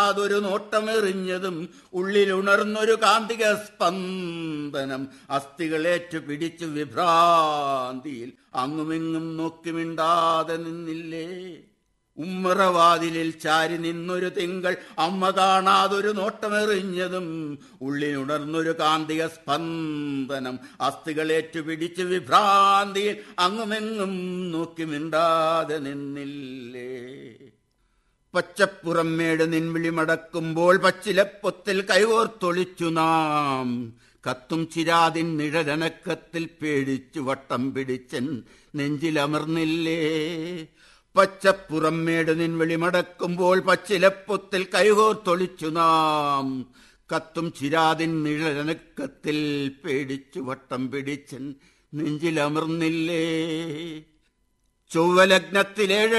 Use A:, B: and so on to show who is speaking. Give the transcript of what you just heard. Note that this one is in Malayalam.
A: കാണാതൊരു നോട്ടമെറിഞ്ഞതും ഉള്ളിലുണർന്നൊരു കാന്തിക സ്പന്ദനം അസ്ഥികളേറ്റു പിടിച്ചു വിഭ്രാന്തിയിൽ അങ്ങുമിങ്ങും നോക്കി മിണ്ടാതെ നിന്നില്ലേ ഉമ്മറവാതിലിൽ ചാരി നിന്നൊരു തിങ്കൾ അമ്മ കാണാതൊരു നോട്ടമെറിഞ്ഞതും ഉള്ളിലുണർന്നൊരു കാന്തിക സ്പന്ദനം അസ്ഥികളേറ്റു പിടിച്ച് വിഭ്രാന്തിയിൽ അങ്ങുമെങ്ങും നോക്കി മിണ്ടാതെ നിന്നില്ലേ പച്ചപ്പുറമേട് നിൻവിളി മടക്കുമ്പോൾ പച്ചിലപ്പൊത്തിൽ കൈകോർത്തൊളിച്ചു നാം കത്തും ചിരാതിൻ നിഴലനക്കത്തിൽ പേടിച്ചു വട്ടം പിടിച്ചൻ നെഞ്ചിലമർന്നില്ലേ പച്ചപ്പുറമേട് നിൻവിളി മടക്കുമ്പോൾ പച്ചിലപ്പൊത്തിൽ കൈകോർത്തൊളിച്ചു നാം കത്തും ചിരാതിൻ നിഴലനക്കത്തിൽ പേടിച്ചു വട്ടം പിടിച്ചൻ നെഞ്ചിലമർന്നില്ലേ ചൊവ്വലഗ്നത്തിലേഴ്